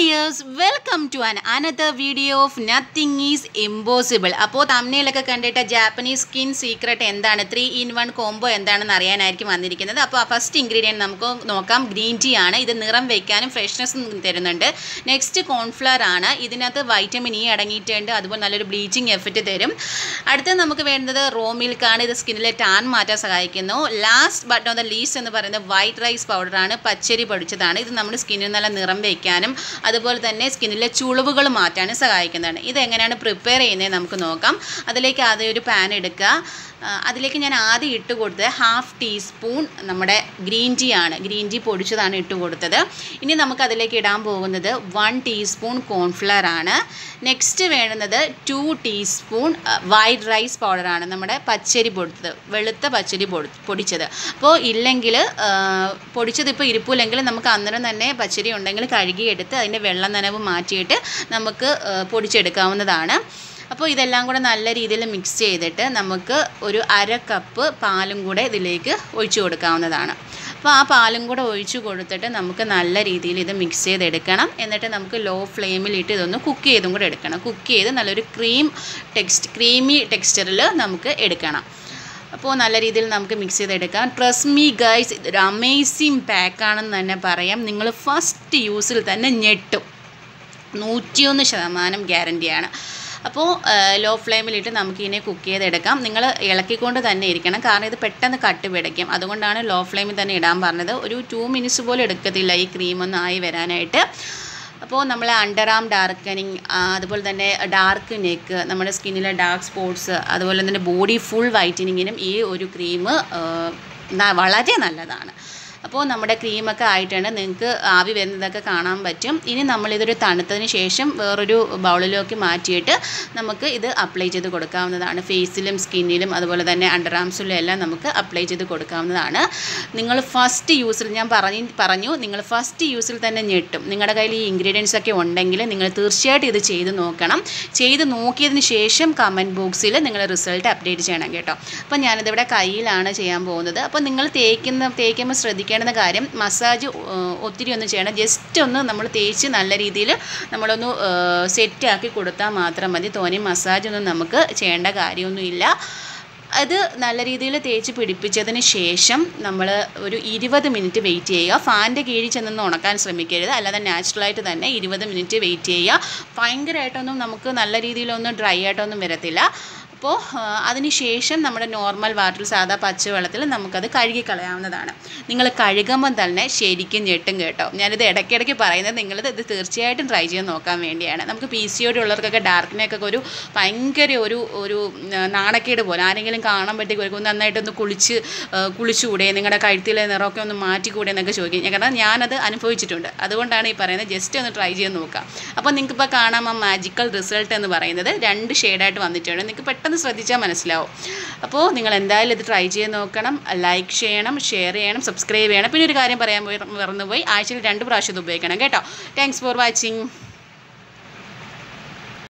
dears welcome to an another video of nothing is impossible അപ്പോൾ തമ്മിലൊക്കെ കണ്ടിട്ട് Japanese skin secret എന്താണ് three in one combo എന്താണെന്ന് അറിയാനായിരിക്കും വന്നിരിക്കുന്നത് അപ്പോൾ ഫസ്റ്റ് ഇൻഗ്രീഡിയൻറ്റ് നമുക്ക് നോക്കാം ഗ്രീൻ ടീ ആണ് ഇത് നിറം വയ്ക്കാനും ഫ്രഷ്നെസ് തരുന്നുണ്ട് നെക്സ്റ്റ് കോൺഫ്ലവർ ആണ് ഇതിനകത്ത് വൈറ്റമിൻ ഇ അടങ്ങിയിട്ടുണ്ട് അതുപോലെ നല്ലൊരു ബ്ലീച്ചിങ് എഫക്റ്റ് തരും അടുത്ത നമുക്ക് വേണ്ടത് റോ മിൽക്കാണ് ഇത് സ്കിന്നിലെ ടാൻ മാറ്റാൻ സഹായിക്കുന്നു last but on the least എന്ന് പറയുന്നത് വൈറ്റ് റൈസ് പൗഡറാണ് പച്ചരി പൊടിച്ചതാണ് ഇത് നമ്മുടെ സ്കിന്നിന് നല്ല നിറം വയ്ക്കാനും അതുപോലെ തന്നെ സ്കിന്നിലെ ചുളിവുകൾ മാറ്റാനും സഹായിക്കുന്നതാണ് ഇത് എങ്ങനെയാണ് പ്രിപ്പയർ ചെയ്യുന്നത് നമുക്ക് നോക്കാം അതിലേക്ക് ആദ്യം ഒരു പാൻ എടുക്കുക ആ, അതിലേക്ക് ഞാൻ ആദ്യം ഇട്ട് കൊടുത്തത് ഹാഫ് ടീസ്പൂൺ നമ്മുടെ ഗ്രീൻ ടീ ആണ് ഗ്രീൻ ടീ പൊടിച്ചതാണ് ഇട്ട് കൊടുത്തത് ഇനി നമുക്ക് അതിലേക്ക് ഇടാൻ പോകുന്നത് വൺ ടീസ്പൂൺ കോൺഫ്ലവർ ആണ് നെക്സ്റ്റ് വേണ്ടുന്നത് ടു ടീസ്പൂൺ വൈറ്റ് റൈസ് പൗഡറാണ് നമ്മുടെ പച്ചരി പൊടിച്ചത് വെളുത്ത പച്ചരി പൊടി പൊടിച്ചത് അപ്പോൾ ഇല്ലെങ്കിൽ പൊടിച്ചത് ഇപ്പോൾ ഇരിപ്പില്ലെങ്കിൽ നമുക്ക് അന്നേരം തന്നെ പച്ചരി ഉണ്ടെങ്കിൽ കഴുകിയെടുത്ത് അതിൻ്റെ വെള്ളം നനവ് മാറ്റിയിട്ട് നമുക്ക് ആ, പൊടിച്ചെടുക്കാവുന്നതാണ് അപ്പോൾ ഇതെല്ലാം കൂടെ നല്ല രീതിയിൽ മിക്സ് ചെയ്തിട്ട് നമുക്ക് ഒരു അര കപ്പ് പാലും കൂടെ ഇതിലേക്ക് ഒഴിച്ചു കൊടുക്കാവുന്നതാണ് അപ്പോൾ ആ പാലും കൂടെ ഒഴിച്ചു കൊടുത്തിട്ട് നമുക്ക് നല്ല രീതിയിൽ ഇത് മിക്സ് ചെയ്തെടുക്കണം എന്നിട്ട് നമുക്ക് ലോ ഫ്ലെയിമിലിട്ട് ഇതൊന്ന് കുക്ക് ചെയ്തും കൂടെ എടുക്കണം കുക്ക് ചെയ്ത് നല്ലൊരു ക്രീം ടെക്സ്റ്റ് ക്രീമി ടെക്സ്ചറിൽ നമുക്ക് എടുക്കണം അപ്പോൾ നല്ല രീതിയിൽ നമുക്ക് മിക്സ് ചെയ്തെടുക്കാം ട്രസ് മീ ഗൈസ് ഇതൊരു അമേസിങ് പാക്കാണെന്ന് തന്നെ പറയാം നിങ്ങൾ ഫസ്റ്റ് യൂസിൽ തന്നെ ഞെട്ടും നൂറ്റിയൊന്ന് ശതമാനം ഗ്യാരൻറ്റിയാണ് അപ്പോൾ ലോ ഫ്ലെയിമിലിട്ട് നമുക്ക് ഇതിനെ കുക്ക് ചെയ്തെടുക്കാം നിങ്ങൾ ഇളക്കിക്കൊണ്ട് തന്നെ ഇരിക്കണം കാരണം ഇത് പെട്ടെന്ന് കട്ട് പിടിക്കും അതുകൊണ്ടാണ് ലോ ഫ്ലെയിമിൽ തന്നെ ഇടാൻ പറഞ്ഞത് ഒരു ടു മിനിറ്റ്സ് പോലും എടുക്കത്തില്ല ഈ ക്രീം ഒന്ന് ആയി വരാനായിട്ട് അപ്പോൾ നമ്മൾ അണ്ടർ ആം ഡാർക്കനിങ് അതുപോലെ തന്നെ ഡാർക്ക് നെക്ക് നമ്മുടെ സ്കിന്നിലെ ഡാർക്ക് സ്പോട്ട്സ് അതുപോലെ തന്നെ ബോഡി ഫുൾ വൈറ്റനിങ്ങിനും ഈ ഒരു ക്രീം വളരെ നല്ലതാണ് അപ്പോൾ നമ്മുടെ ക്രീമൊക്കെ ആയിട്ടുണ്ട് നിങ്ങൾക്ക് ആവി വരുന്നതൊക്കെ കാണാൻ പറ്റും ഇനി നമ്മളിതൊരു തണുത്തതിന് ശേഷം വേറൊരു ബൗളിലേക്ക് മാറ്റിയിട്ട് നമുക്ക് ഇത് അപ്ലൈ ചെയ്ത് കൊടുക്കാവുന്നതാണ് ഫേസിലും സ്കിന്നിലും അതുപോലെ തന്നെ അണ്ടർ ആംസിലും എല്ലാം നമുക്ക് അപ്ലൈ ചെയ്ത് കൊടുക്കാവുന്നതാണ് നിങ്ങൾ ഫസ്റ്റ് യൂസിൽ ഞാൻ പറഞ്ഞു പറഞ്ഞു നിങ്ങൾ ഫസ്റ്റ് യൂസിൽ തന്നെ ഞെട്ടും നിങ്ങളുടെ കയ്യിൽ ഈ ഇൻഗ്രീഡിയൻസ് ഒക്കെ ഉണ്ടെങ്കിൽ നിങ്ങൾ തീർച്ചയായിട്ടും ഇത് ചെയ്ത് നോക്കണം ചെയ്ത് നോക്കിയതിന് ശേഷം കമൻറ്റ് ബോക്സിൽ നിങ്ങൾ റിസൾട്ട് അപ്ഡേറ്റ് ചെയ്യണം കേട്ടോ അപ്പോൾ ഞാനിതിവിടെ കയ്യിലാണ് ചെയ്യാൻ പോകുന്നത് അപ്പോൾ നിങ്ങൾ തേക്കുന്ന തേക്കുമ്പോൾ ശ്രദ്ധിക്കേണ്ടുന്ന കാര്യം മസാജ് ഒത്തിരി ഒന്നും ചെയ്യണം ജസ്റ്റ് ഒന്ന് നമ്മൾ തേച്ച് നല്ല രീതിയിൽ നമ്മളൊന്ന് സെറ്റാക്കി കൊടുത്താൽ മാത്രം മതി തോനെ മസാജൊന്നും നമുക്ക് ചെയ്യേണ്ട കാര്യമൊന്നുമില്ല അത് നല്ല രീതിയിൽ തേച്ച് പിടിപ്പിച്ചതിന് ശേഷം നമ്മൾ ഒരു ഇരുപത് മിനിറ്റ് വെയിറ്റ് ചെയ്യുക ഫാൻ്റെ കീഴിൽ ചെന്നൊന്ന് ഉണക്കാൻ ശ്രമിക്കരുത് അല്ലാതെ നാച്ചുറലായിട്ട് തന്നെ ഇരുപത് മിനിറ്റ് വെയിറ്റ് ചെയ്യുക ഭയങ്കരമായിട്ടൊന്നും നമുക്ക് നല്ല രീതിയിലൊന്നും ഡ്രൈ ആയിട്ടൊന്നും വരത്തില്ല അപ്പോൾ അതിന് ശേഷം നമ്മുടെ നോർമൽ വാട്ടറിൽ സാധാ പച്ചവെള്ളത്തിൽ നമുക്കത് കഴുകി കളയാവുന്നതാണ് നിങ്ങൾ കഴുകുമ്പം തന്നെ ശരിക്കും ഞെട്ടും കേട്ടോ ഞാനിത് ഇടയ്ക്കിടയ്ക്ക് പറയുന്നത് നിങ്ങളിത് ഇത് തീർച്ചയായിട്ടും ട്രൈ ചെയ്ത് നോക്കാൻ വേണ്ടിയാണ് നമുക്ക് പി സി ഒടി ഉള്ളവർക്കൊക്കെ ഡാർക്കിനെയൊക്കെ ഒരു ഭയങ്കര ഒരു ഒരു നാണക്കേട് പോലെ ആരെങ്കിലും കാണാൻ പറ്റി നന്നായിട്ടൊന്ന് കുളിച്ച് കുളിച്ചുകൂടെ നിങ്ങളുടെ കഴുത്തിലെ നിറമൊക്കെ ഒന്ന് മാറ്റിക്കൂടെ എന്നൊക്കെ ചോദിക്കും കാരണം ഞാനത് അനുഭവിച്ചിട്ടുണ്ട് അതുകൊണ്ടാണ് ഈ പറയുന്നത് ജസ്റ്റ് ഒന്ന് ട്രൈ ചെയ്ത് നോക്കാം അപ്പോൾ നിങ്ങൾക്ക് ഇപ്പോൾ കാണാം ആ മാജിക്കൽ റിസൾട്ട് എന്ന് പറയുന്നത് രണ്ട് ഷെയ്ഡായിട്ട് വന്നിട്ടുണ്ട് നിങ്ങൾക്ക് പെട്ടെന്ന് ശ്രദ്ധിച്ചാൽ മനസ്സിലാവും അപ്പോൾ നിങ്ങൾ എന്തായാലും ഇത് ട്രൈ ചെയ്ത് നോക്കണം ലൈക്ക് ചെയ്യണം ഷെയർ ചെയ്യണം സബ്സ്ക്രൈബ് ചെയ്യണം പിന്നെ ഒരു കാര്യം പറയാൻ പോയി മറന്നുപോയി ആഴ്ചയിൽ രണ്ട് പ്രാവശ്യം ഇത് ഉപയോഗിക്കണം കേട്ടോ താങ്ക്സ് ഫോർ വാച്ചിങ്